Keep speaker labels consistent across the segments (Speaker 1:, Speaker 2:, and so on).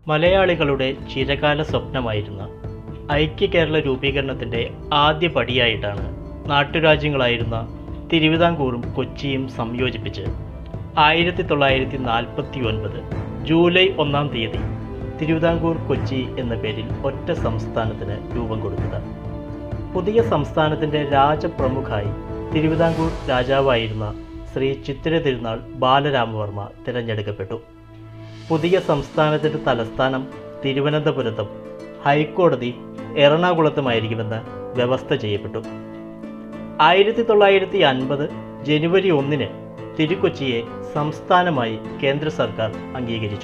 Speaker 1: മലയാളികളുടെ ചിരകാല സ്വപ്നമായിരുന്ന ഐക്യ കേരള രൂപീകരണത്തിൻ്റെ ആദ്യ പടിയായിട്ടാണ് നാട്ടുരാജ്യങ്ങളായിരുന്ന തിരുവിതാംകൂറും കൊച്ചിയും സംയോജിപ്പിച്ച് ആയിരത്തി തൊള്ളായിരത്തി നാൽപ്പത്തി ഒൻപത് ജൂലൈ ഒന്നാം തീയതി തിരുവിതാംകൂർ കൊച്ചി എന്ന പേരിൽ ഒറ്റ സംസ്ഥാനത്തിന് രൂപം കൊടുത്തത് പുതിയ സംസ്ഥാനത്തിൻ്റെ രാജപ്രമുഖായി തിരുവിതാംകൂർ രാജാവായിരുന്ന ശ്രീ ചിത്തിര തിരുനാൾ ബാലരാമവർമ്മ തിരഞ്ഞെടുക്കപ്പെട്ടു പുതിയ സംസ്ഥാനത്തിൻ്റെ തലസ്ഥാനം തിരുവനന്തപുരത്തും ഹൈക്കോടതി എറണാകുളത്തുമായിരിക്കുമെന്ന് വ്യവസ്ഥ ചെയ്യപ്പെട്ടു ആയിരത്തി തൊള്ളായിരത്തി അൻപത് ജനുവരി ഒന്നിന് തിരുക്കൊച്ചിയെ സംസ്ഥാനമായി കേന്ദ്ര സർക്കാർ അംഗീകരിച്ചു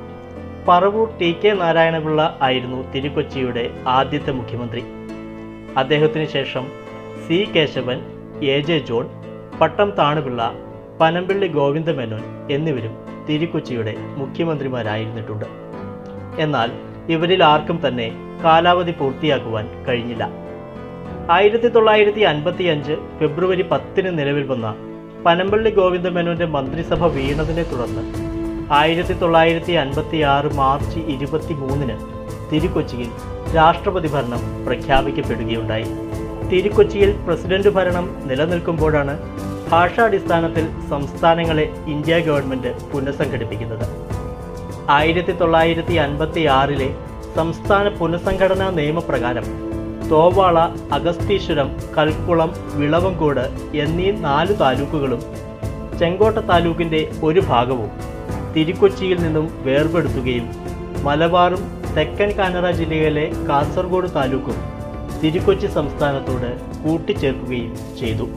Speaker 1: പറവൂർ ടി കെ നാരായണപിള്ള ആയിരുന്നു തിരുക്കൊച്ചിയുടെ ആദ്യത്തെ മുഖ്യമന്ത്രി അദ്ദേഹത്തിന് ശേഷം C Kesavan A J John Pattom Thanu Pillai Panampilly Govinda Menon എന്നിവരും തിരുക്കൊച്ചിയുടെ മുഖ്യമന്ത്രിമാരായിരുന്നിട്ടുണ്ട് എന്നാൽ ഇവരിൽ ആർക്കും തന്നെ കാലാവധി പൂർത്തിയാക്കുവാൻ കഴിഞ്ഞില്ല ആയിരത്തി തൊള്ളായിരത്തി അൻപത്തി അഞ്ച് ഫെബ്രുവരി പത്തിന് നിലവിൽ വന്ന പനമ്പള്ളി ഗോവിന്ദമേനോന്റെ മന്ത്രിസഭ വീണതിനെ തുടർന്ന് ആയിരത്തി തൊള്ളായിരത്തി അൻപത്തി ആറ് മാർച്ച് ഇരുപത്തി മൂന്നിന് തിരുക്കൊച്ചിയിൽ രാഷ്ട്രപതി ഭരണം പ്രഖ്യാപിക്കപ്പെടുകയുണ്ടായി തിരുക്കൊച്ചിയിൽ പ്രസിഡന്റ് ഭരണം നിലനിൽക്കുമ്പോഴാണ് ഭാഷാടിസ്ഥാനത്തിൽ സംസ്ഥാനങ്ങളെ ഇന്ത്യ ഗവൺമെന്റ് പുനഃസംഘടിപ്പിക്കുന്നത് ആയിരത്തി തൊള്ളായിരത്തി അൻപത്തി ആറിലെ സംസ്ഥാന പുനഃസംഘടനാ നിയമപ്രകാരം തോവാള അഗസ്തീശ്വരം കൽക്കുളം വിളവങ്കോട് എന്നീ നാല് താലൂക്കുകളും ചെങ്കോട്ട താലൂക്കിൻ്റെ ഒരു ഭാഗവും തിരുക്കൊച്ചിയിൽ നിന്നും വേർപെടുത്തുകയും മലബാറും തെക്കൻ കാനറ ജില്ലയിലെ കാസർഗോഡ് താലൂക്കും തിരുക്കൊച്ചി സംസ്ഥാനത്തോട് കൂട്ടിച്ചേർക്കുകയും ചെയ്തു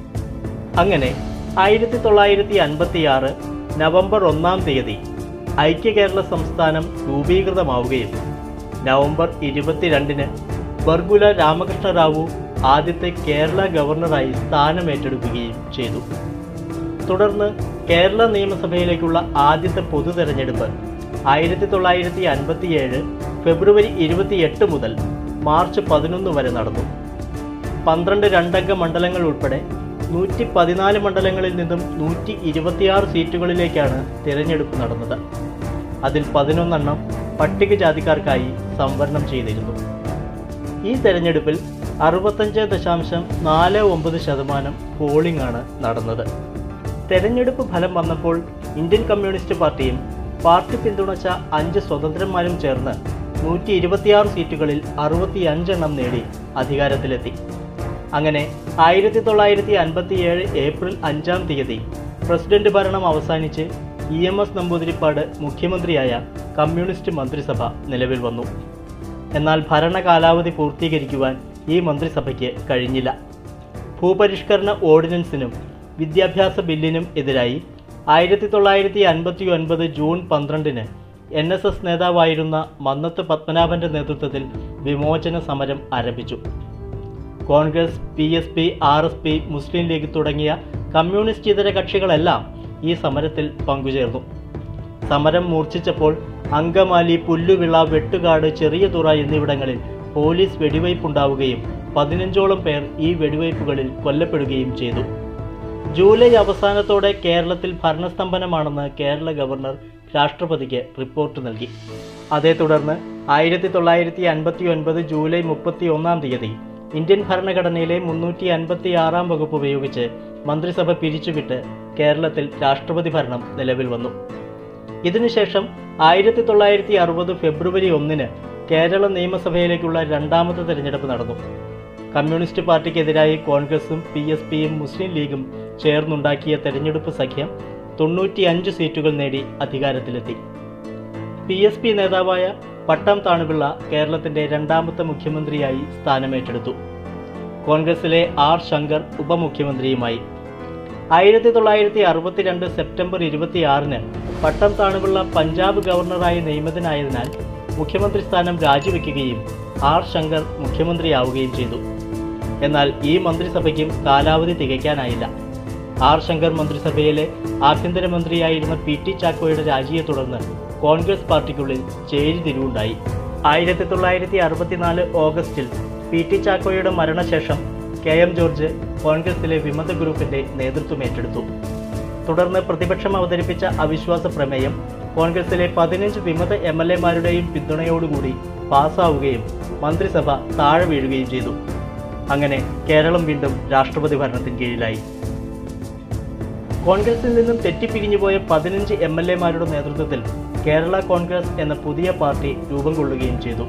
Speaker 1: അങ്ങനെ ആയിരത്തി തൊള്ളായിരത്തി അൻപത്തി ആറ് നവംബർ ഒന്നാം തീയതി ഐക്യ കേരള സംസ്ഥാനം രൂപീകൃതമാവുകയും നവംബർ ഇരുപത്തിരണ്ടിന് ബർഗുല രാമകൃഷ്ണ റാവു ആദ്യത്തെ കേരള ഗവർണറായി സ്ഥാനമേറ്റെടുക്കുകയും ചെയ്തു തുടർന്ന് കേരള നിയമസഭയിലേക്കുള്ള ആദ്യത്തെ പൊതു തെരഞ്ഞെടുപ്പ് ആയിരത്തി തൊള്ളായിരത്തി അൻപത്തിയേഴ് ഫെബ്രുവരി ഇരുപത്തിയെട്ട് മുതൽ മാർച്ച് പതിനൊന്ന് വരെ നടന്നു പന്ത്രണ്ട് രണ്ടംഗ മണ്ഡലങ്ങൾ ഉൾപ്പെടെ നൂറ്റി പതിനാല് മണ്ഡലങ്ങളിൽ നിന്നും നൂറ്റി ഇരുപത്തിയാറ് സീറ്റുകളിലേക്കാണ് തിരഞ്ഞെടുപ്പ് നടന്നത് അതിൽ പതിനൊന്നെണ്ണം പട്ടികജാതിക്കാർക്കായി സംവരണം ചെയ്തിരുന്നു ഈ തെരഞ്ഞെടുപ്പിൽ അറുപത്തഞ്ച് ദശാംശം നാല് ഒമ്പത് ശതമാനം പോളിംഗ് ആണ് നടന്നത് തെരഞ്ഞെടുപ്പ് ഫലം വന്നപ്പോൾ ഇന്ത്യൻ കമ്മ്യൂണിസ്റ്റ് പാർട്ടിയും പാർട്ടി പിന്തുണച്ച അഞ്ച് സ്വതന്ത്രന്മാരും ചേർന്ന് നൂറ്റി ഇരുപത്തിയാറ് സീറ്റുകളിൽ അറുപത്തിയഞ്ചെണ്ണം നേടി അധികാരത്തിലെത്തി അങ്ങനെ ആയിരത്തി തൊള്ളായിരത്തി അൻപത്തിയേഴ് ഏപ്രിൽ അഞ്ചാം തീയതി പ്രസിഡന്റ് ഭരണം അവസാനിച്ച് ഇ എം എസ് നമ്പൂതിരിപ്പാട് മുഖ്യമന്ത്രിയായ കമ്മ്യൂണിസ്റ്റ് മന്ത്രിസഭ നിലവിൽ വന്നു എന്നാൽ ഭരണകാലാവധി പൂർത്തീകരിക്കുവാൻ ഈ മന്ത്രിസഭയ്ക്ക് കഴിഞ്ഞില്ല ഭൂപരിഷ്കരണ ഓർഡിനൻസിനും വിദ്യാഭ്യാസ ബില്ലിനും എതിരായി ആയിരത്തി തൊള്ളായിരത്തി അൻപത്തി ഒൻപത് ജൂൺ പന്ത്രണ്ടിന് എൻ എസ് എസ് നേതാവായിരുന്ന മന്നത്ത് പത്മനാഭന്റെ നേതൃത്വത്തിൽ വിമോചന സമരം ആരംഭിച്ചു Congress P S P R S P Muslim League തുടങ്ങിയ കമ്മ്യൂണിസ്റ്റ് ഇതര കക്ഷികളെല്ലാം ഈ സമരത്തിൽ പങ്കുചേർന്നു സമരം മൂർച്ഛിച്ചപ്പോൾ അങ്കമാലി പുല്ലുവിള വെട്ടുകാട് ചെറിയ തുറ എന്നിവിടങ്ങളിൽ പോലീസ് വെടിവയ്പുണ്ടാവുകയും പതിനഞ്ചോളം പേർ ഈ വെടിവയ്പ്പുകളിൽ കൊല്ലപ്പെടുകയും ചെയ്തു ജൂലൈ അവസാനത്തോടെ കേരളത്തിൽ ഭരണസ്തംഭനമാണെന്ന് കേരള ഗവർണർ രാഷ്ട്രപതിക്ക് റിപ്പോർട്ട് നൽകി അതേ തുടർന്ന് ആയിരത്തി തൊള്ളായിരത്തി അൻപത്തി ഒൻപത് ജൂലൈ മുപ്പത്തി ഒന്നാം തീയതി ഇന്ത്യൻ ഭരണഘടനയിലെ മുന്നൂറ്റി അൻപത്തി ആറാം വകുപ്പ് ഉപയോഗിച്ച് മന്ത്രിസഭ പിരിച്ചുവിട്ട് കേരളത്തിൽ രാഷ്ട്രപതി ഭരണം നിലവിൽ വന്നു ഇതിനുശേഷം ആയിരത്തി തൊള്ളായിരത്തി അറുപത് ഫെബ്രുവരി ഒന്നിന് കേരള നിയമസഭയിലേക്കുള്ള രണ്ടാമത്തെ തെരഞ്ഞെടുപ്പ് നടന്നു കമ്മ്യൂണിസ്റ്റ് പാർട്ടിക്കെതിരായി കോൺഗ്രസും പി എസ് പിയും മുസ്ലിം ലീഗും ചേർന്നുണ്ടാക്കിയ തെരഞ്ഞെടുപ്പ് സഖ്യം തൊണ്ണൂറ്റിയഞ്ച് സീറ്റുകൾ നേടി അധികാരത്തിലെത്തി പി എസ് പി നേതാവായ പട്ടം താണുപിള്ള കേരളത്തിന്റെ രണ്ടാമത്തെ മുഖ്യമന്ത്രിയായി സ്ഥാനമേറ്റെടുത്തു കോൺഗ്രസിലെ ആർ ശങ്കർ ഉപമുഖ്യമന്ത്രിയുമായി ആയിരത്തി തൊള്ളായിരത്തി അറുപത്തിരണ്ട് സെപ്റ്റംബർ ഇരുപത്തിയാറിന് പട്ടം താണുപിള്ള പഞ്ചാബ് ഗവർണറായി നിയമിതനായതിനാൽ മുഖ്യമന്ത്രി സ്ഥാനം രാജിവെക്കുകയും ആർ ശങ്കർ മുഖ്യമന്ത്രിയാവുകയും ചെയ്തു എന്നാൽ ഈ മന്ത്രിസഭയ്ക്കും കാലാവധി തികയ്ക്കാനായില്ല ആർ ശങ്കർ മന്ത്രിസഭയിലെ ആഭ്യന്തരമന്ത്രിയായിരുന്ന പി ടി ചാക്കോയുടെ രാജിയെ തുടർന്ന് കോൺഗ്രസ് പാർട്ടിക്കുള്ളിൽ ചേരിതിരിവുണ്ടായി ആയിരത്തി തൊള്ളായിരത്തി അറുപത്തിനാല് ഓഗസ്റ്റിൽ പി ടി ചാക്കോയുടെ മരണശേഷം കെ എം ജോർജ് കോൺഗ്രസിലെ വിമത ഗ്രൂപ്പിന്റെ നേതൃത്വം ഏറ്റെടുത്തു തുടർന്ന് പ്രതിപക്ഷം അവതരിപ്പിച്ച അവിശ്വാസ പ്രമേയം കോൺഗ്രസിലെ പതിനഞ്ച് വിമത എം എൽ എമാരുടെയും പിന്തുണയോടുകൂടി പാസ്സാവുകയും മന്ത്രിസഭ താഴെ വീഴുകയും ചെയ്തു അങ്ങനെ കേരളം വീണ്ടും രാഷ്ട്രപതി ഭരണത്തിന് കീഴിലായി കോൺഗ്രസിൽ നിന്നും തെറ്റിപ്പിരിഞ്ഞുപോയ പതിനഞ്ച് എം എൽ എമാരുടെ നേതൃത്വത്തിൽ കേരള കോൺഗ്രസ് എന്ന പുതിയ പാർട്ടി രൂപം കൊള്ളുകയും ചെയ്തു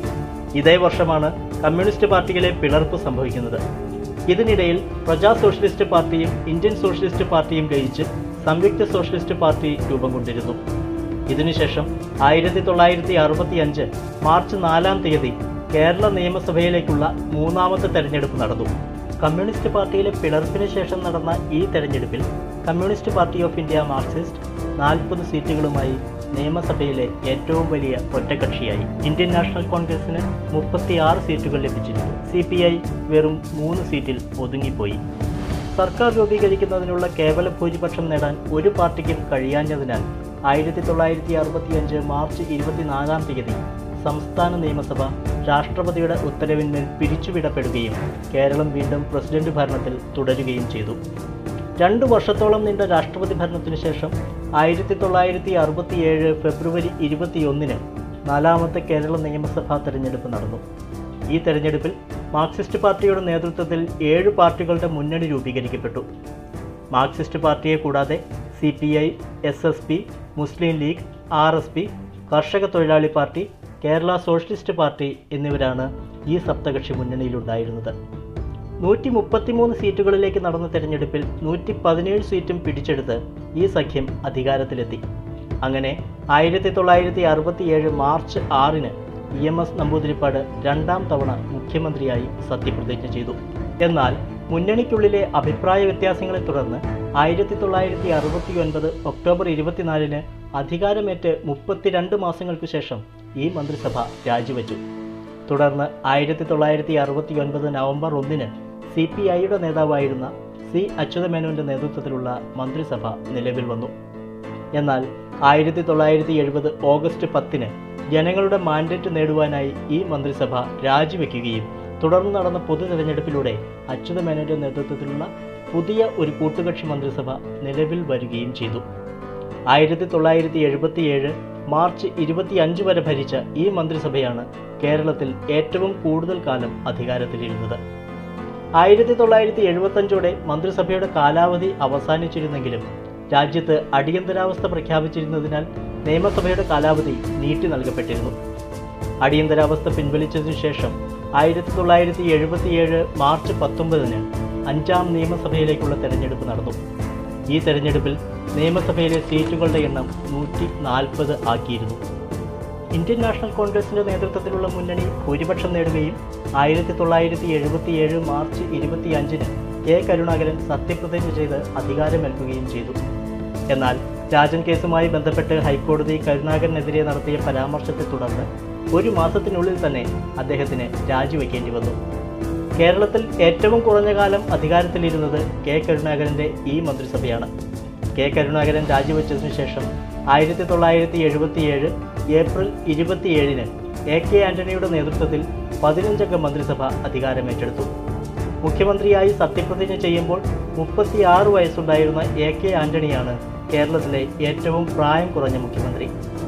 Speaker 1: ഇതേ വർഷമാണ് കമ്മ്യൂണിസ്റ്റ് പാർട്ടികളെ പിളർപ്പ് സംഭവിക്കുന്നത് ഇതിനിടയിൽ പ്രജാ സോഷ്യലിസ്റ്റ് പാർട്ടിയും ഇന്ത്യൻ സോഷ്യലിസ്റ്റ് പാർട്ടിയും ലയിച്ച് സംയുക്ത സോഷ്യലിസ്റ്റ് പാർട്ടി രൂപം കൊണ്ടിരുന്നു ഇതിനുശേഷം ആയിരത്തി തൊള്ളായിരത്തി അറുപത്തി അഞ്ച് മാർച്ച് നാലാം തീയതി കേരള നിയമസഭയിലേക്കുള്ള മൂന്നാമത്തെ തെരഞ്ഞെടുപ്പ് നടന്നു കമ്മ്യൂണിസ്റ്റ് പാർട്ടിയിലെ പിളർപ്പിന് ശേഷം നടന്ന ഈ തെരഞ്ഞെടുപ്പിൽ Communist Party of India Marxist നാൽപ്പത് സീറ്റുകളുമായി നിയമസഭയിലെ ഏറ്റവും വലിയ ഒറ്റക്കക്ഷിയായി ഇന്ത്യൻ നാഷണൽ കോൺഗ്രസിന് മുപ്പത്തിയാറ് സീറ്റുകൾ ലഭിച്ചിരുന്നു സി പി ഐ വെറും മൂന്ന് സീറ്റിൽ ഒതുങ്ങിപ്പോയി സർക്കാർ രൂപീകരിക്കുന്നതിനുള്ള കേവല ഭൂരിപക്ഷം നേടാൻ ഒരു പാർട്ടിക്കും കഴിയാഞ്ഞതിനാൽ ആയിരത്തി തൊള്ളായിരത്തി അറുപത്തിയഞ്ച് മാർച്ച് ഇരുപത്തിനാലാം തീയതി സംസ്ഥാന നിയമസഭ രാഷ്ട്രപതിയുടെ ഉത്തരവിന്മേൽ പിരിച്ചുവിടപ്പെടുകയും കേരളം വീണ്ടും പ്രസിഡന്റ് ഭരണത്തിൽ തുടരുകയും ചെയ്തു രണ്ടു വർഷത്തോളം നീണ്ട രാഷ്ട്രപതി ഭരണത്തിനു ശേഷം ആയിരത്തി തൊള്ളായിരത്തി അറുപത്തിയേഴ് ഫെബ്രുവരി ഇരുപത്തിയൊന്നിന് നാലാമത്തെ കേരള നിയമസഭാ തെരഞ്ഞെടുപ്പ് നടന്നു ഈ തെരഞ്ഞെടുപ്പിൽ മാർക്സിസ്റ്റ് പാർട്ടിയുടെ നേതൃത്വത്തിൽ ഏഴ് പാർട്ടികളുടെ മുന്നണി രൂപീകരിക്കപ്പെട്ടു മാർക്സിസ്റ്റ് പാർട്ടിയെ കൂടാതെ C P I S S P Muslim League R S P കർഷക തൊഴിലാളി പാർട്ടി കേരള സോഷ്യലിസ്റ്റ് പാർട്ടി എന്നിവരാണ് ഈ സപ്തകക്ഷി മുന്നണിയിലുണ്ടായിരുന്നത് നൂറ്റി മുപ്പത്തിമൂന്ന് സീറ്റുകളിലേക്ക് നടന്ന തെരഞ്ഞെടുപ്പിൽ നൂറ്റി പതിനേഴ് സീറ്റും പിടിച്ചെടുത്ത് ഈ സഖ്യം അധികാരത്തിലെത്തി അങ്ങനെ ആയിരത്തി തൊള്ളായിരത്തി അറുപത്തിയേഴ് മാർച്ച് ആറിന് ഇ എം എസ് നമ്പൂതിരിപ്പാട് രണ്ടാം തവണ മുഖ്യമന്ത്രിയായി സത്യപ്രതിജ്ഞ ചെയ്തു എന്നാൽ മുന്നണിക്കുള്ളിലെ അഭിപ്രായ വ്യത്യാസങ്ങളെ തുടർന്ന് ആയിരത്തി തൊള്ളായിരത്തി അറുപത്തി ഒൻപത് ഒക്ടോബർ ഇരുപത്തിനാലിന് അധികാരമേറ്റ് മുപ്പത്തിരണ്ട് മാസങ്ങൾക്കു ശേഷം ഈ മന്ത്രിസഭ രാജിവെച്ചു തുടർന്ന് ആയിരത്തി തൊള്ളായിരത്തി അറുപത്തി ഒൻപത് നവംബർ ഒന്നിന് സി പി ഐയുടെ നേതാവായിരുന്ന സി അച്യുതമേനോന്റെ നേതൃത്വത്തിലുള്ള മന്ത്രിസഭ നിലവിൽ വന്നു എന്നാൽ ആയിരത്തി തൊള്ളായിരത്തി എഴുപത് ഓഗസ്റ്റ് പത്തിന് ജനങ്ങളുടെ മാൻഡേറ്റ് നേടുവാനായി ഈ മന്ത്രിസഭ രാജിവെക്കുകയും തുടർന്ന് നടന്ന പൊതു തെരഞ്ഞെടുപ്പിലൂടെ അച്യുതമേനോന്റെ നേതൃത്വത്തിലുള്ള പുതിയ ഒരു കൂട്ടുകക്ഷി മന്ത്രിസഭ നിലവിൽ വരികയും ചെയ്തു ആയിരത്തി തൊള്ളായിരത്തി എഴുപത്തിയേഴ് മാർച്ച് ഇരുപത്തിയഞ്ച് വരെ ഭരിച്ച ഈ മന്ത്രിസഭയാണ് കേരളത്തിൽ ഏറ്റവും കൂടുതൽ കാലം അധികാരത്തിലിരുന്നത് ആയിരത്തി തൊള്ളായിരത്തി എഴുപത്തഞ്ചോടെ മന്ത്രിസഭയുടെ കാലാവധി അവസാനിച്ചിരുന്നെങ്കിലും രാജ്യത്ത് അടിയന്തരാവസ്ഥ പ്രഖ്യാപിച്ചിരുന്നതിനാൽ നിയമസഭയുടെ കാലാവധി നീട്ടി നൽകപ്പെട്ടിരുന്നു അടിയന്തരാവസ്ഥ പിൻവലിച്ചതിനു ശേഷം ആയിരത്തി തൊള്ളായിരത്തി എഴുപത്തിയേഴ് മാർച്ച് പത്തൊമ്പതിന് അഞ്ചാം നിയമസഭയിലേക്കുള്ള തെരഞ്ഞെടുപ്പ് നടന്നു ഈ തെരഞ്ഞെടുപ്പിൽ നിയമസഭയിലെ സീറ്റുകളുടെ എണ്ണം നൂറ്റി നാൽപ്പത് ആക്കിയിരുന്നു ഇന്ത്യൻ നാഷണൽ കോൺഗ്രസിന്റെ നേതൃത്വത്തിലുള്ള മുന്നണി ഭൂരിപക്ഷം നേടുകയും ആയിരത്തി തൊള്ളായിരത്തി എഴുപത്തിയേഴ് മാർച്ച് ഇരുപത്തിയഞ്ചിന് കെ കരുണാകരൻ സത്യപ്രതിജ്ഞ ചെയ്ത് അധികാരമേൽക്കുകയും ചെയ്തു എന്നാൽ രാജൻ കേസുമായി ബന്ധപ്പെട്ട് ഹൈക്കോടതി കരുണാകരനെതിരെ നടത്തിയ പരാമർശത്തെ തുടർന്ന് ഒരു മാസത്തിനുള്ളിൽ തന്നെ അദ്ദേഹത്തിന് രാജിവെക്കേണ്ടി വന്നു കേരളത്തിൽ ഏറ്റവും കുറഞ്ഞ കാലം അധികാരത്തിലിരുന്നത് കെ കരുണാകരന്റെ ഈ മന്ത്രിസഭയാണ് കെ കരുണാകരൻ രാജിവെച്ചതിനു ശേഷം ആയിരത്തി തൊള്ളായിരത്തി എഴുപത്തിയേഴ് ഏപ്രിൽ ഇരുപത്തിയേഴിന് എ കെ ആന്റണിയുടെ നേതൃത്വത്തിൽ പതിനഞ്ചംഗ മന്ത്രിസഭ അധികാരമേറ്റെടുത്തു മുഖ്യമന്ത്രിയായി സത്യപ്രതിജ്ഞ ചെയ്യുമ്പോൾ മുപ്പത്തിയാറ് വയസ്സുണ്ടായിരുന്ന എ കെ ആന്റണിയാണ് കേരളത്തിലെ ഏറ്റവും പ്രായം കുറഞ്ഞ മുഖ്യമന്ത്രി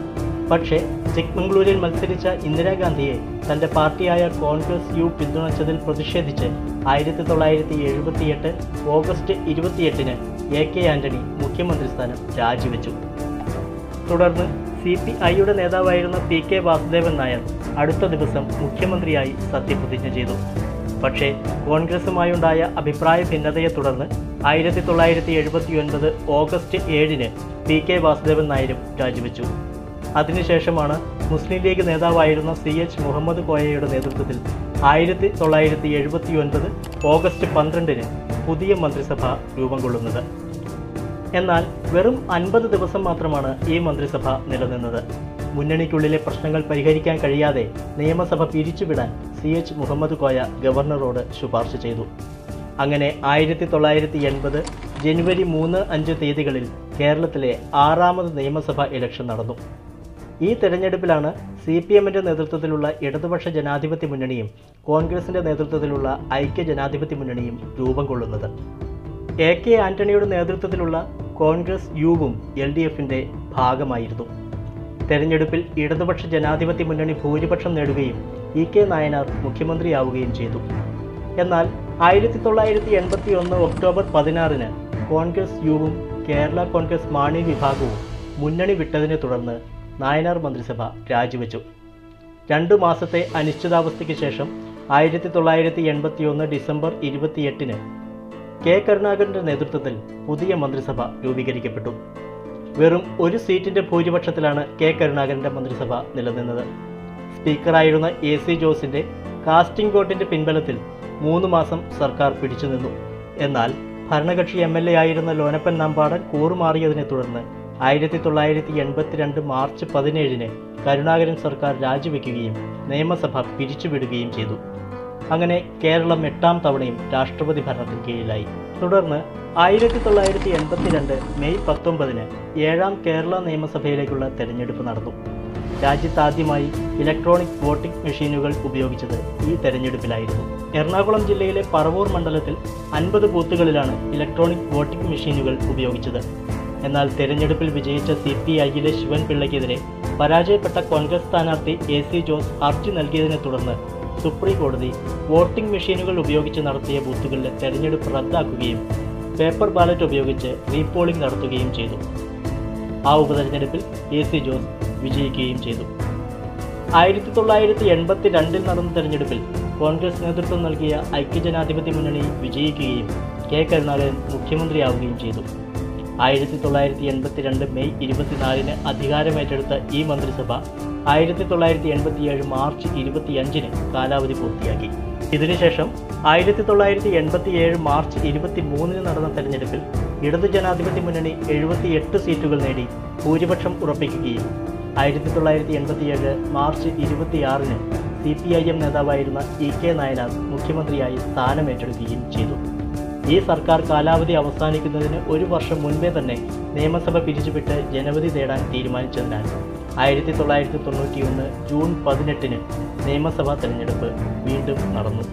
Speaker 1: പക്ഷേ ചിക്മംഗ്ലൂരിൽ മത്സരിച്ച ഇന്ദിരാഗാന്ധിയെ തന്റെ പാർട്ടിയായ കോൺഗ്രസ് യു പിന്തുണച്ചതിൽ പ്രതിഷേധിച്ച് ആയിരത്തി തൊള്ളായിരത്തി എഴുപത്തിയെട്ട് ഓഗസ്റ്റ് ഇരുപത്തിയെട്ടിന് എ കെ ആന്റണി മുഖ്യമന്ത്രി സ്ഥാനം രാജിവെച്ചു തുടർന്ന് സി പി ഐയുടെ നേതാവായിരുന്ന പി കെ വാസുദേവൻ നായർ അടുത്ത ദിവസം മുഖ്യമന്ത്രിയായി സത്യപ്രതിജ്ഞ ചെയ്തു പക്ഷേ കോൺഗ്രസുമായുണ്ടായ അഭിപ്രായ ഭിന്നതയെ തുടർന്ന് ആയിരത്തി തൊള്ളായിരത്തി എഴുപത്തി ഒൻപത് ഓഗസ്റ്റ് ഏഴിന് പി കെ വാസുദേവൻ നായരും രാജിവെച്ചു അതിനുശേഷമാണ് മുസ്ലിം ലീഗ് നേതാവായിരുന്ന സി എച്ച് മുഹമ്മദ് കോയയുടെ നേതൃത്വത്തിൽ ആയിരത്തി തൊള്ളായിരത്തി എഴുപത്തി ഒൻപത് ഓഗസ്റ്റ് പന്ത്രണ്ടിന് പുതിയ മന്ത്രിസഭ രൂപം കൊള്ളുന്നത് എന്നാൽ വെറും അൻപത് ദിവസം മാത്രമാണ് ഈ മന്ത്രിസഭ നിലനിന്നത് മുന്നണിക്കുള്ളിലെ പ്രശ്നങ്ങൾ പരിഹരിക്കാൻ കഴിയാതെ നിയമസഭ പിരിച്ചുവിടാൻ സി എച്ച് മുഹമ്മദ് കോയ ഗവർണറോട് ശുപാർശ ചെയ്തു അങ്ങനെ ആയിരത്തി തൊള്ളായിരത്തി എൺപത് ജനുവരി മൂന്ന് അഞ്ച് തീയതികളിൽ കേരളത്തിലെ ആറാമത് നിയമസഭ ഇലക്ഷൻ നടന്നു ഈ തെരഞ്ഞെടുപ്പിലാണ് സി പി എമ്മിൻ്റെ നേതൃത്വത്തിലുള്ള ഇടതുപക്ഷ ജനാധിപത്യ മുന്നണിയും കോൺഗ്രസിൻ്റെ നേതൃത്വത്തിലുള്ള ഐക്യ ജനാധിപത്യ മുന്നണിയും രൂപം കൊള്ളുന്നത് എ കെ ആന്റണിയുടെ നേതൃത്വത്തിലുള്ള കോൺഗ്രസ് യുവും എൽ ഡി എഫിൻ്റെ ഭാഗമായിരുന്നു തെരഞ്ഞെടുപ്പിൽ ഇടതുപക്ഷ ജനാധിപത്യ മുന്നണി ഭൂരിപക്ഷം നേടുകയും ഇ കെ നായനാർ മുഖ്യമന്ത്രിയാവുകയും ചെയ്തു എന്നാൽ ആയിരത്തി തൊള്ളായിരത്തി എൺപത്തി ഒന്ന് ഒക്ടോബർ പതിനാറിന് കോൺഗ്രസ് യുവും കേരള കോൺഗ്രസ് മാണി വിഭാഗവും മുന്നണി വിട്ടതിനെ തുടർന്ന് നായനാർ മന്ത്രിസഭ രാജിവെച്ചു രണ്ടു മാസത്തെ അനിശ്ചിതാവസ്ഥയ്ക്ക് ശേഷം ആയിരത്തി തൊള്ളായിരത്തി എൺപത്തി ഒന്ന് ഡിസംബർ ഇരുപത്തിയെട്ടിന് കെ കരുണാകരന്റെ നേതൃത്വത്തിൽ പുതിയ മന്ത്രിസഭ രൂപീകരിക്കപ്പെട്ടു വെറും ഒരു സീറ്റിന്റെ ഭൂരിപക്ഷത്തിലാണ് കെ കരുണാകരന്റെ മന്ത്രിസഭ നിലനിന്നത് സ്പീക്കറായിരുന്ന എ സി ജോസിന്റെ കാസ്റ്റിംഗ് വോട്ടിന്റെ പിൻബലത്തിൽ മൂന്ന് മാസം സർക്കാർ പിടിച്ചുനിന്നു എന്നാൽ ഭരണകക്ഷി എം എൽ എ ആയിരുന്ന ലോനപ്പൻ നമ്പാടൻ കൂറുമാറിയതിനെ തുടർന്ന് ആയിരത്തി തൊള്ളായിരത്തി എൺപത്തിരണ്ട് മാർച്ച് പതിനേഴിന് കരുണാകരൻ സർക്കാർ രാജിവെക്കുകയും നിയമസഭ പിരിച്ചുവിടുകയും ചെയ്തു അങ്ങനെ കേരളം എട്ടാം തവണയും രാഷ്ട്രപതി ഭരണത്തിന് കീഴിലായി തുടർന്ന് ആയിരത്തി തൊള്ളായിരത്തി എൺപത്തിരണ്ട് മെയ് പത്തൊമ്പതിന് ഏഴാം കേരള നിയമസഭയിലേക്കുള്ള തെരഞ്ഞെടുപ്പ് നടന്നു രാജ്യത്താദ്യമായി ഇലക്ട്രോണിക് വോട്ടിംഗ് മെഷീനുകൾ ഉപയോഗിച്ചത് ഈ തെരഞ്ഞെടുപ്പിലായിരുന്നു എറണാകുളം ജില്ലയിലെ പറവൂർ മണ്ഡലത്തിൽ അൻപത് ബൂത്തുകളിലാണ് ഇലക്ട്രോണിക് വോട്ടിംഗ് മെഷീനുകൾ ഉപയോഗിച്ചത് എന്നാൽ തെരഞ്ഞെടുപ്പിൽ വിജയിച്ച സി പി ഐയിലെ ശിവൻപിള്ളയ്ക്കെതിരെ പരാജയപ്പെട്ട കോൺഗ്രസ് സ്ഥാനാർത്ഥി എ സി ജോസ് ഹർജി നൽകിയതിനെ തുടർന്ന് സുപ്രീം കോടതി വോട്ടിംഗ് മെഷീനുകൾ ഉപയോഗിച്ച് നടത്തിയ ബൂത്തുകളിലെ തെരഞ്ഞെടുപ്പ് റദ്ദാക്കുകയും പേപ്പർ ബാലറ്റ് ഉപയോഗിച്ച് റീപോളിംഗ് നടത്തുകയും ചെയ്തു ആ ഉപതെരഞ്ഞെടുപ്പിൽ എ സി ജോസ് വിജയിക്കുകയും ചെയ്തു ആയിരത്തി തൊള്ളായിരത്തി എൺപത്തി രണ്ടിൽ നടന്ന തെരഞ്ഞെടുപ്പിൽ കോൺഗ്രസ് നേതൃത്വം നൽകിയ ഐക്യജനാധിപത്യ മുന്നണി വിജയിക്കുകയും കെ കരുണാകരൻ മുഖ്യമന്ത്രിയാവുകയും ചെയ്തു ആയിരത്തി തൊള്ളായിരത്തി എൺപത്തിരണ്ട് മെയ് ഇരുപത്തിനാലിന് അധികാരമേറ്റെടുത്ത ഈ മന്ത്രിസഭ ആയിരത്തി തൊള്ളായിരത്തി എൺപത്തിയേഴ് മാർച്ച് ഇരുപത്തിയഞ്ചിന് കാലാവധി പൂർത്തിയാക്കി ഇതിനുശേഷം ആയിരത്തി തൊള്ളായിരത്തി എൺപത്തിയേഴ് മാർച്ച് ഇരുപത്തി മൂന്നിന് നടന്ന തെരഞ്ഞെടുപ്പിൽ ഇടതു ജനാധിപത്യ മുന്നണി എഴുപത്തിയെട്ട് സീറ്റുകൾ നേടി ഭൂരിപക്ഷം ഉറപ്പിക്കുകയും ആയിരത്തി തൊള്ളായിരത്തി എൺപത്തിയേഴ് മാർച്ച് ഇരുപത്തിയാറിന് സി പി ഐ എം നേതാവായിരുന്ന ഇ കെ നായനാർ മുഖ്യമന്ത്രിയായി സ്ഥാനമേറ്റെടുക്കുകയും ചെയ്തു ഈ സർക്കാർ കാലാവധി അവസാനിക്കുന്നതിന് ഒരു വർഷം മുൻപേ തന്നെ നിയമസഭ പിരിച്ചുവിട്ട് ജനവധി നേടാൻ തീരുമാനിച്ചതിനാൽ ആയിരത്തി തൊള്ളായിരത്തി തൊണ്ണൂറ്റിയൊന്ന് ജൂൺ പതിനെട്ടിന് നിയമസഭാ തെരഞ്ഞെടുപ്പ് വീണ്ടും നടന്നു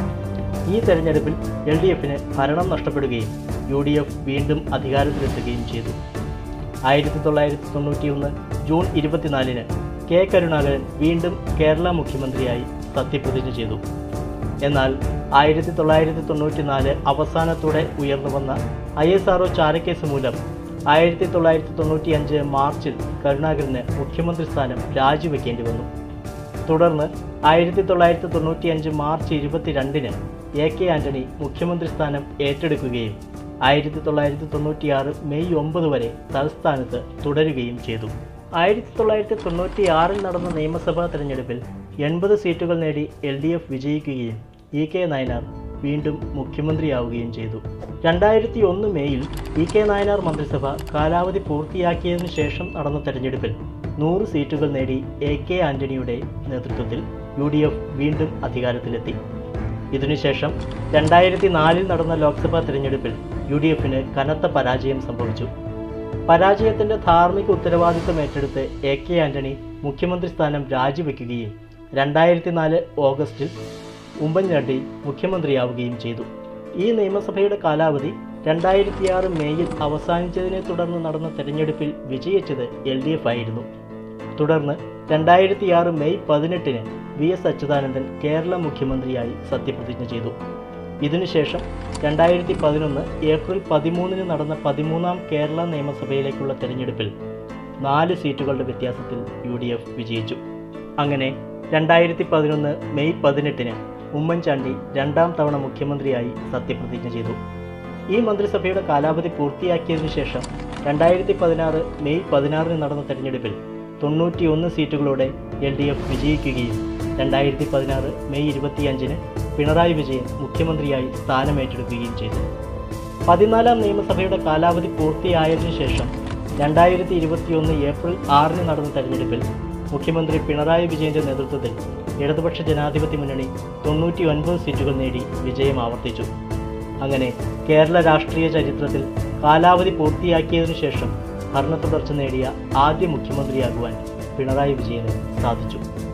Speaker 1: ഈ തെരഞ്ഞെടുപ്പിൽ എൽ ഡി എഫിന് ഭരണം നഷ്ടപ്പെടുകയും യു ഡി എഫ് വീണ്ടും അധികാരത്തിലെത്തുകയും ചെയ്തു ആയിരത്തി തൊള്ളായിരത്തി തൊണ്ണൂറ്റിയൊന്ന് ജൂൺ ഇരുപത്തിനാലിന് കെ കരുണാകരൻ വീണ്ടും കേരള മുഖ്യമന്ത്രിയായി സത്യപ്രതിജ്ഞ ചെയ്തു എന്നാൽ ആയിരത്തി തൊള്ളായിരത്തി തൊണ്ണൂറ്റിനാല് അവസാനത്തോടെ ഉയർന്നു വന്ന ഐ എസ് ആർ ചാരക്കേസ് മൂലം ആയിരത്തി തൊള്ളായിരത്തി തൊണ്ണൂറ്റിയഞ്ച് മാർച്ചിൽ കരുണാകരന് മുഖ്യമന്ത്രി സ്ഥാനം രാജിവെക്കേണ്ടി വന്നു തുടർന്ന് ആയിരത്തി തൊള്ളായിരത്തി തൊണ്ണൂറ്റിയഞ്ച് മാർച്ച് ഇരുപത്തിരണ്ടിന് എ കെ ആന്റണി മുഖ്യമന്ത്രി സ്ഥാനം ഏറ്റെടുക്കുകയും ആയിരത്തി തൊള്ളായിരത്തി തൊണ്ണൂറ്റിയാറ് മെയ് ഒമ്പത് വരെ തലസ്ഥാനത്ത് തുടരുകയും ചെയ്തു ആയിരത്തി തൊള്ളായിരത്തി തൊണ്ണൂറ്റിയാറിൽ നടന്ന നിയമസഭാ തെരഞ്ഞെടുപ്പിൽ എൺപത് സീറ്റുകൾ നേടി എൽ ഡി എഫ് വിജയിക്കുകയും ഇ കെ നായനാർ വീണ്ടും മുഖ്യമന്ത്രിയാവുകയും ചെയ്തു രണ്ടായിരത്തി ഒന്ന് മെയ്യിൽ ഇ കെ നായനാർ മന്ത്രിസഭ കാലാവധി പൂർത്തിയാക്കിയതിനു ശേഷം നടന്ന തെരഞ്ഞെടുപ്പിൽ നൂറ് സീറ്റുകൾ നേടി എ കെ ആന്റണിയുടെ നേതൃത്വത്തിൽ യു ഡി എഫ് വീണ്ടും അധികാരത്തിലെത്തി ഇതിനുശേഷം രണ്ടായിരത്തി നാലിൽ നടന്ന ലോക്സഭാ തെരഞ്ഞെടുപ്പിൽ യു ഡി എഫിന് കനത്ത പരാജയം സംഭവിച്ചു പരാജയത്തിന്റെ ധാർമ്മിക ഉത്തരവാദിത്തം ഏറ്റെടുത്ത് എ കെ ആന്റണി മുഖ്യമന്ത്രി സ്ഥാനം രാജിവെക്കുകയും രണ്ടായിരത്തി നാല് ഓഗസ്റ്റിൽ ഉമ്മൻചാണ്ടി മുഖ്യമന്ത്രിയാവുകയും ചെയ്തു ഈ നിയമസഭയുടെ കാലാവധി രണ്ടായിരത്തിയാറ് മെയ്യിൽ അവസാനിച്ചതിനെ തുടർന്ന് നടന്ന തെരഞ്ഞെടുപ്പിൽ വിജയിച്ചത് എൽ ഡി എഫ് ആയിരുന്നു തുടർന്ന് രണ്ടായിരത്തിയാറ് മെയ് പതിനെട്ടിന് വി എസ് അച്യുതാനന്ദൻ കേരള മുഖ്യമന്ത്രിയായി സത്യപ്രതിജ്ഞ ചെയ്തു ഇതിനുശേഷം രണ്ടായിരത്തി പതിനൊന്ന് ഏപ്രിൽ പതിമൂന്നിന് നടന്ന പതിമൂന്നാം കേരള നിയമസഭയിലേക്കുള്ള തെരഞ്ഞെടുപ്പിൽ നാല് സീറ്റുകളുടെ വ്യത്യാസത്തിൽ യു ഡി എഫ് വിജയിച്ചു അങ്ങനെ രണ്ടായിരത്തി പതിനൊന്ന് മെയ് പതിനെട്ടിന് ഉമ്മൻചാണ്ടി രണ്ടാം തവണ മുഖ്യമന്ത്രിയായി സത്യപ്രതിജ്ഞ ചെയ്തു ഈ മന്ത്രിസഭയുടെ കാലാവധി പൂർത്തിയാക്കിയതിനു ശേഷം രണ്ടായിരത്തി പതിനാറ് മെയ് പതിനാറിന് നടന്ന തെരഞ്ഞെടുപ്പിൽ തൊണ്ണൂറ്റിയൊന്ന് സീറ്റുകളോടെ എൽ ഡി എഫ് വിജയിക്കുകയും രണ്ടായിരത്തി പതിനാറ് മെയ് ഇരുപത്തിയഞ്ചിന് പിണറായി വിജയൻ മുഖ്യമന്ത്രിയായി സ്ഥാനമേറ്റെടുക്കുകയും ചെയ്തു പതിനാലാം നിയമസഭയുടെ കാലാവധി പൂർത്തിയായതിനു ശേഷം രണ്ടായിരത്തി ഇരുപത്തിയൊന്ന് ഏപ്രിൽ ആറിന് നടന്ന തെരഞ്ഞെടുപ്പിൽ മുഖ്യമന്ത്രി പിണറായി വിജയന്റെ നേതൃത്വത്തിൽ ഇടതുപക്ഷ ജനാധിപത്യ മുന്നണി തൊണ്ണൂറ്റി ഒൻപത് സീറ്റുകൾ നേടി വിജയം ആവർത്തിച്ചു അങ്ങനെ കേരള രാഷ്ട്രീയ ചരിത്രത്തിൽ കാലാവധി പൂർത്തിയാക്കിയതിനു ശേഷം ഭരണ തുടർച്ച നേടിയ ആദ്യ മുഖ്യമന്ത്രിയാകുവാൻ പിണറായി വിജയന് സാധിച്ചു